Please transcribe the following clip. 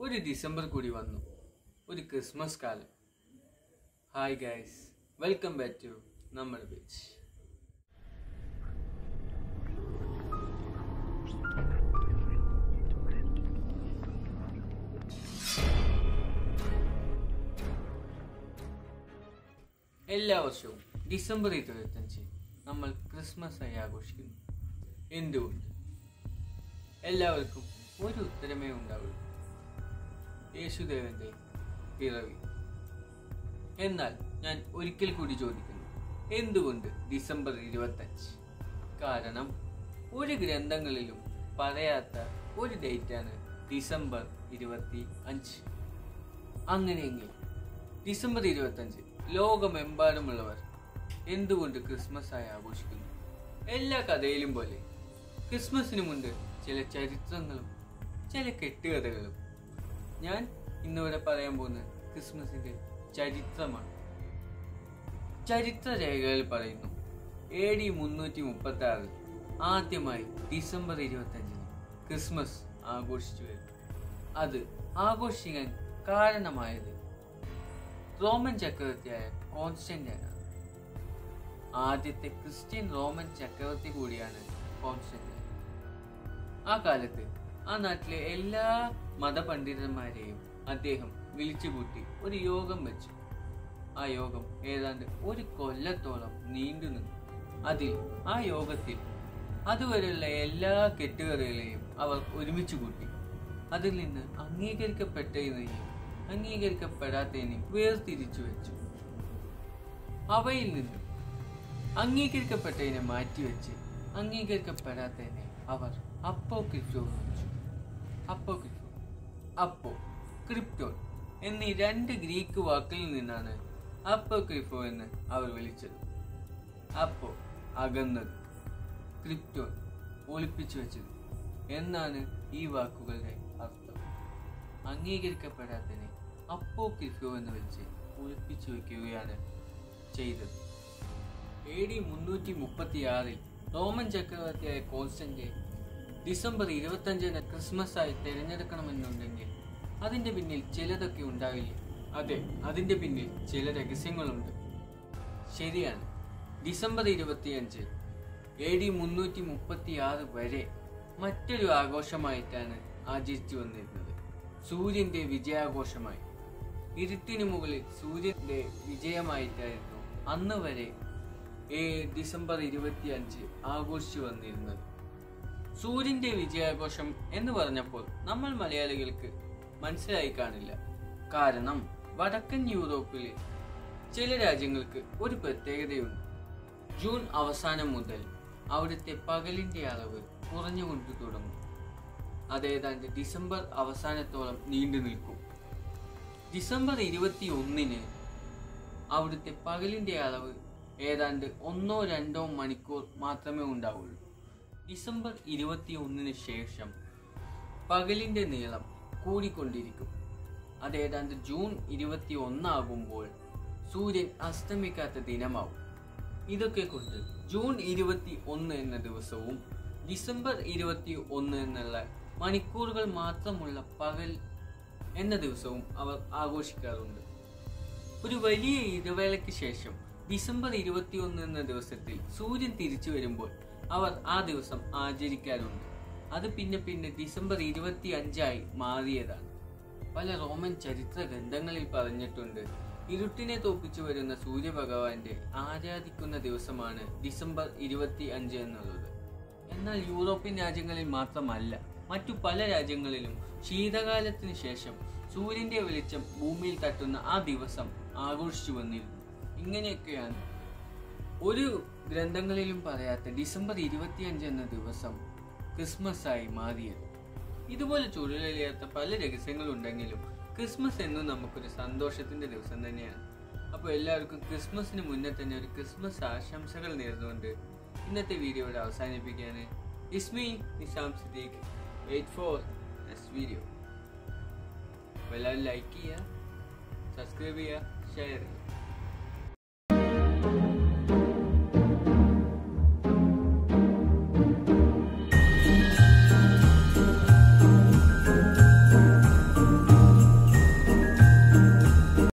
ഒരു ഡിസംബർ കൂടി വന്നു ഒരു ക്രിസ്മസ് കാലം hi guys welcome back to നമ്മൾ ബീച്ച് എല്ലാ വർഷവും ഡിസംബർ ഇരുപത്തഞ്ച് നമ്മൾ ക്രിസ്മസ് ആയി ആഘോഷിക്കുന്നു എന്തുകൊണ്ട് എല്ലാവർക്കും ഒരു ഉത്തരമേ ഉണ്ടാവുള്ളൂ യേശുദേവന്റെ പിറവി എന്നാൽ ഞാൻ ഒരിക്കൽ കൂടി ചോദിക്കുന്നു എന്തുകൊണ്ട് ഡിസംബർ ഇരുപത്തഞ്ച് കാരണം ഒരു ഗ്രന്ഥങ്ങളിലും പറയാത്ത ഒരു ഡേറ്റാണ് ഡിസംബർ ഇരുപത്തി അഞ്ച് അങ്ങനെയെങ്കിൽ ഡിസംബർ ഇരുപത്തഞ്ച് ലോകമെമ്പാടുമുള്ളവർ എന്തുകൊണ്ട് ക്രിസ്മസ് ആയി ആഘോഷിക്കുന്നു എല്ലാ കഥയിലും പോലെ ക്രിസ്മസിന് മുൻപ് ചില ചരിത്രങ്ങളും ചില കെട്ടുകഥകളും ഞാൻ ഇന്നിവിടെ പറയാൻ പോകുന്ന ക്രിസ്മസിന്റെ ചരിത്രമാണ് ചരിത്ര രേഖകളിൽ പറയുന്നു എ ഡി മുന്നൂറ്റി മുപ്പത്തി ആറിൽ ആദ്യമായി ഡിസംബർ ഇരുപത്തി അഞ്ചിന് ക്രിസ്മസ് ആഘോഷിച്ചു വരുന്നു അത് ആഘോഷിക്കാൻ കാരണമായത് റോമൻ ചക്രവർത്തിയായ കോൺസ്റ്റന്റൈനാണ് ആദ്യത്തെ ക്രിസ്ത്യൻ റോമൻ ചക്രവർത്തി കൂടിയാണ് കോൺസ്റ്റന്റൈൻ ആ കാലത്ത് ആ നാട്ടിലെ എല്ലാ മതപണ്ഡിതന്മാരെയും അദ്ദേഹം വിളിച്ചുകൂട്ടി ഒരു യോഗം വെച്ചു ആ യോഗം ഏതാണ്ട് ഒരു കൊല്ലത്തോളം നീണ്ടു നിന്നു അതിൽ ആ യോഗത്തിൽ അതുവരെയുള്ള എല്ലാ കെട്ടുകഥകളെയും അവർ ഒരുമിച്ച് കൂട്ടി അതിൽ നിന്ന് അംഗീകരിക്കപ്പെട്ടതിനെയും അംഗീകരിക്കപ്പെടാത്തതിനെയും വേർതിരിച്ചു വെച്ചു അവയിൽ നിന്ന് അംഗീകരിക്കപ്പെട്ടതിനെ മാറ്റിവെച്ച് അംഗീകരിക്കപ്പെടാത്തതിനെ അവർ അപ്പോ ക്രിപ്റ്റോ എന്ന് വെച്ചു അപ്പോ ക്രിപ്റ്റോ അപ്പോ ക്രിപ്റ്റോൺ എന്നീ രണ്ട് ഗ്രീക്ക് വാക്കിൽ നിന്നാണ് അപ്പോ ക്രിഫോ എന്ന് അവർ വിളിച്ചത് അപ്പോ അകന്നത് ക്രിപ്റ്റോൺ ഒളിപ്പിച്ചു വെച്ചത് എന്നാണ് ഈ വാക്കുകളുടെ അർത്ഥം അംഗീകരിക്കപ്പെടാത്തതിനെ അപ്പോ ക്രിഫോ എന്ന് വെച്ച് ഒളിപ്പിച്ചു വെക്കുകയാണ് ചെയ്തത് എ ഡി മുന്നൂറ്റി മുപ്പത്തി ആറിൽ റോമൻ ചക്രവർത്തിയായ കോൺസ്റ്റന്റ് ഡിസംബർ ഇരുപത്തഞ്ചിന് ക്രിസ്മസ് ആയി തിരഞ്ഞെടുക്കണമെന്നുണ്ടെങ്കിൽ അതിന്റെ പിന്നിൽ ചിലതൊക്കെ ഉണ്ടാവില്ല അതെ അതിന്റെ പിന്നിൽ ചില രഹസ്യങ്ങളുണ്ട് ശരിയാണ് ഡിസംബർ ഇരുപത്തിയഞ്ച് എ ഡി മുന്നൂറ്റി മുപ്പത്തി ആറ് വരെ മറ്റൊരു ആഘോഷമായിട്ടാണ് ആചരിച്ചു വന്നിരുന്നത് സൂര്യന്റെ വിജയാഘോഷമായി ഇരുട്ടിന് മുകളിൽ സൂര്യന്റെ വിജയമായിട്ടായിരുന്നു അന്ന് വരെ ഏ ഡിസംബർ ഇരുപത്തി അഞ്ച് ആഘോഷിച്ചു വന്നിരുന്നത് സൂര്യന്റെ വിജയാഘോഷം എന്ന് പറഞ്ഞപ്പോൾ നമ്മൾ മലയാളികൾക്ക് മനസ്സിലായി കാണില്ല കാരണം വടക്കൻ യൂറോപ്പിലെ ചില രാജ്യങ്ങൾക്ക് ഒരു പ്രത്യേകതയുണ്ട് ജൂൺ അവസാനം മുതൽ അവിടുത്തെ പകലിന്റെ അളവ് കുറഞ്ഞുകൊണ്ട് തുടങ്ങും അതേതാണ്ട് ഡിസംബർ അവസാനത്തോളം നീണ്ടു നിൽക്കും ഡിസംബർ ഇരുപത്തി ഒന്നിന് അവിടുത്തെ പകലിന്റെ അളവ് ഏതാണ്ട് ഒന്നോ രണ്ടോ മണിക്കൂർ മാത്രമേ ഉണ്ടാവുള്ളൂ ഡിസംബർ ഇരുപത്തി ഒന്നിന് ശേഷം പകലിന്റെ നീളം കൂടിക്കൊണ്ടിരിക്കും അത് ഏതാണ്ട് ജൂൺ ഇരുപത്തി ഒന്നാകുമ്പോൾ സൂര്യൻ അസ്തമിക്കാത്ത ദിനമാവും ഇതൊക്കെ കൊണ്ട് ജൂൺ ഇരുപത്തി ഒന്ന് എന്ന ദിവസവും ഡിസംബർ ഇരുപത്തി ഒന്ന് എന്നുള്ള മണിക്കൂറുകൾ മാത്രമുള്ള പകൽ എന്ന ദിവസവും അവർ ആഘോഷിക്കാറുണ്ട് ഒരു വലിയ ഇടവേളയ്ക്ക് ശേഷം ഡിസംബർ ഇരുപത്തിയൊന്ന് എന്ന ദിവസത്തിൽ സൂര്യൻ തിരിച്ചു വരുമ്പോൾ അവർ ആ ദിവസം ആചരിക്കാറുണ്ട് അത് പിന്നെ പിന്നെ ഡിസംബർ ഇരുപത്തി അഞ്ചായി മാറിയതാണ് പല റോമൻ ചരിത്ര ഗ്രന്ഥങ്ങളിൽ പറഞ്ഞിട്ടുണ്ട് ഇരുട്ടിനെ തോപ്പിച്ചു വരുന്ന സൂര്യഭഗവാന്റെ ആരാധിക്കുന്ന ദിവസമാണ് ഡിസംബർ ഇരുപത്തി അഞ്ച് എന്നുള്ളത് എന്നാൽ യൂറോപ്യൻ രാജ്യങ്ങളിൽ മാത്രമല്ല മറ്റു പല രാജ്യങ്ങളിലും ശീതകാലത്തിന് ശേഷം സൂര്യന്റെ വെളിച്ചം ഭൂമിയിൽ തട്ടുന്ന ആ ദിവസം ആഘോഷിച്ചു വന്നിരുന്നു ഇങ്ങനെയൊക്കെയാണ് ഒരു ഗ്രന്ഥങ്ങളിലും പറയാത്ത ഡിസംബർ ഇരുപത്തിയഞ്ച് എന്ന ദിവസം ക്രിസ്മസ് ആയി മാറിയത് ഇതുപോലെ ചുരുളറിയാത്ത പല രഹസ്യങ്ങളുണ്ടെങ്കിലും ക്രിസ്മസ് എന്നും നമുക്കൊരു സന്തോഷത്തിന്റെ ദിവസം തന്നെയാണ് അപ്പോൾ എല്ലാവർക്കും ക്രിസ്മസിന് മുന്നേ തന്നെ ഒരു ക്രിസ്മസ് ആശംസകൾ നേർന്നുകൊണ്ട് ഇന്നത്തെ വീഡിയോ ഇവിടെ അവസാനിപ്പിക്കുകയാണ് Ismi Nizam Siddique wait for next video എല്ലാവരും ലൈക്ക് ചെയ്യുക സബ്സ്ക്രൈബ് ചെയ്യുക ഷെയർ ചെയ്യുക